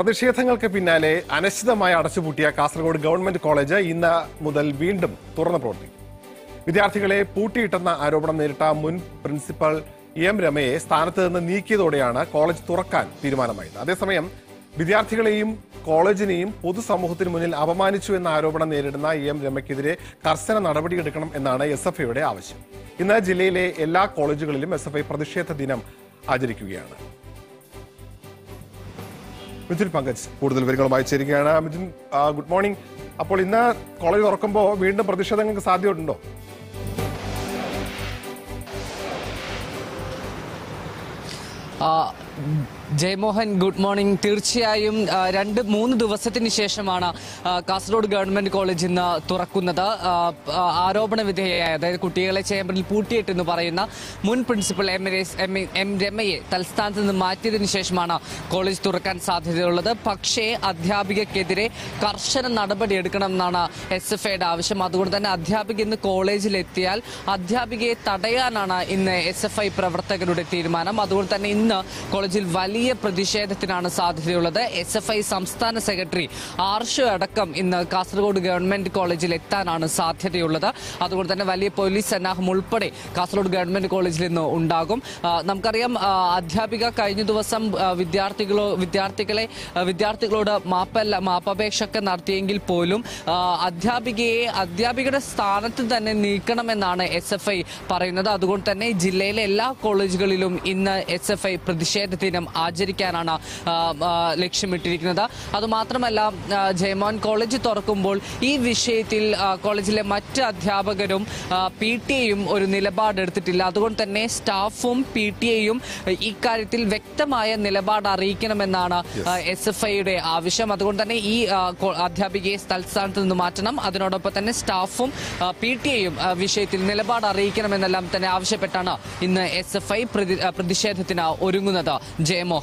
പ്രതിഷേധങ്ങൾക്ക് പിന്നാലെ അനിശ്ചിതമായി അടച്ചുപൂട്ടിയ Kasaragod government college ഇന്ന് മുതൽ വീണ്ടും തുറന്നു പ്രവർത്തിക്കും വിദ്യാർത്ഥികളെ പൂട്ടിയിട്ടെന്ന ആരോപണം നേരിട്ട മുൻ പ്രിൻസിപ്പൽ എം രമയെ സ്ഥാനത്ത് നിന്ന് നീക്കിയതോടെയാണ് കോളേജ് തുറക്കാൻ തീരുമാനമായത് അതേസമയം വിദ്യാർത്ഥികളെയും കോളേജിനെയും പൊതുസമൂഹത്തിന് മുന്നിൽ അപമാനിച്ചു എന്ന ആരോപണം നേരിടുന്ന എം രമയ്ക്കെതിരെ കർശന നടപടിയെടുക്കണം എന്നാണ് എസ് എഫ് ഐയുടെ ആവശ്യം ഇന്ന് ജില്ലയിലെ എല്ലാ കോളേജുകളിലും എസ് എഫ് ഐ പ്രതിഷേധ ദിനം ആചരിക്കുകയാണ് മിഥുൻ പങ്കജ് കൂടുതൽ വിവരങ്ങളുമായി ചേരുകയാണ് മിഥുൻ ആ, ഗുഡ് മോർണിംഗ് അപ്പോൾ ഇന്ന് കോളേജ് തുറക്കുമ്പോൾ വീണ്ടും പ്രതിഷേധങ്ങൾക്ക് സാധ്യതയുണ്ടോ ആ, ജയമോഹൻ ഗുഡ് മോർണിംഗ് തീർച്ചയായും ആ, രണ്ട് മൂന്ന് ദിവസത്തിന് ശേഷമാണ് ആ, കാസർഗോഡ് ഗവൺമെന്റ് കോളേജ് ഇന്ന് തുറക്കുന്നത് ആ, ആ, ആരോപണ വിധേയയായ അതായത് കുട്ടികളെ ചേംബറിൽ പൂട്ടിയിട്ടെന്ന് പറയുന്ന മുൻ principal M A- M A- M രമയെ തൽസ്ഥാനത്ത് നിന്ന് മാറ്റിയതിനു ശേഷമാണ് കോളേജ് തുറക്കാൻ സാധ്യതയുള്ളത് പക്ഷേ അധ്യാപികക്കെതിരെ കർശന നടപടി എടുക്കണമെന്നാണ് എസ് എഫ് ഐയുടെ ആവശ്യം അതുകൊണ്ട് തന്നെ അധ്യാപിക ഇന്ന് കോളേജിൽ എത്തിയാൽ അധ്യാപികയെ തടയാനാണ് ഇന്ന് എസ് എഫ് ഐ പ്രവർത്തകരുടെ തീരുമാനം അതുകൊണ്ട് തന്നെ ഇന്ന് കോളേജിൽ വലിയ പ്രതിഷേധത്തിനാണ് സാധ്യതയുള്ളത് എസ് എഫ് ഐ സംസ്ഥാന സെക്രട്ടറി ആർഷോ അടക്കം ഇന്ന് കാസർഗോഡ് ഗവൺമെന്റ് കോളേജിൽ എത്താനാണ് സാധ്യതയുള്ളത് അതുകൊണ്ട് തന്നെ വലിയ പോലീസ് സന്നാഹം ഉൾപ്പെടെ കാസർഗോഡ് ഗവൺമെന്റ് കോളേജിൽ ഇന്ന് ഉണ്ടാകും ആ, നമുക്കറിയാം ആ, അധ്യാപിക കഴിഞ്ഞ ദിവസം ആ, വിദ്യാർത്ഥികളോ വിദ്യാർത്ഥികളെ ആ, വിദ്യാർത്ഥികളോട് മാപ്പല്ല മാപ്പപേക്ഷയൊക്കെ നടത്തിയെങ്കിൽ പോലും ആ, അധ്യാപികയെ അധ്യാപികയുടെ സ്ഥാനത്ത് തന്നെ നീക്കണമെന്നാണ് എസ് എഫ് ഐ പറയുന്നത് അതുകൊണ്ട് തന്നെ ജില്ലയിലെ എല്ലാ കോളേജുകളിലും ഇന്ന് എസ് എഫ് ഐ പ്രതിഷേധ ദിനം ആചരിക്കാനാണ് ആ, ആ, ലക്ഷ്യമിട്ടിരിക്കുന്നത് അതുമാത്രമല്ല ആ, ജയമോഹൻ കോളേജ് തുറക്കുമ്പോൾ ഈ വിഷയത്തിൽ ആ, കോളേജിലെ മറ്റ് അധ്യാപകരും പി ടി എയും ഒരു നിലപാടെടുത്തിട്ടില്ല അതുകൊണ്ട് തന്നെ സ്റ്റാഫും പി ടി എയും ഇക്കാര്യത്തിൽ വ്യക്തമായ നിലപാട് അറിയിക്കണമെന്നാണ് എസ് എഫ് ഐയുടെ ആവശ്യം അതുകൊണ്ട് തന്നെ ഈ ആ, കോ- അധ്യാപികയെ തൽസ്ഥാനത്ത് നിന്ന് മാറ്റണം അതിനോടൊപ്പം തന്നെ സ്റ്റാഫും പി ടി എയും വിഷയത്തിൽ നിലപാട് അറിയിക്കണമെന്നെല്ലാം തന്നെ ആവശ്യപ്പെട്ടാണ് ഇന്ന് എസ് എഫ് ഐ പ്രതിഷേധത്തിന് ഒരുങ്ങുന്നത് ജയമോഹൻ